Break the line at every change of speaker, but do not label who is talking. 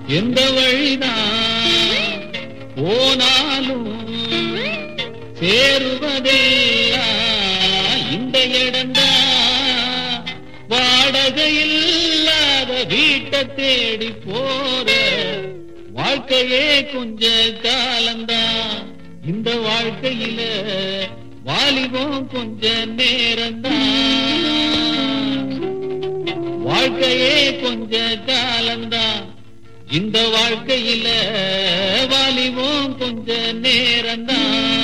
எந்த வழிதான் போனாலும் சேருவதெல்லாம் இந்த இடந்தா வாடகை இல்லாத வீட்டை தேடி போற வாழ்க்கையே கொஞ்ச காலந்தான் இந்த வாழ்க்கையில வாலிபம் கொஞ்ச நேரம்தான் வாழ்க்கையே கொஞ்ச காலம்தான் இந்த வாழ்க்கையில வாலிபம் கொஞ்ச நேரம்தான்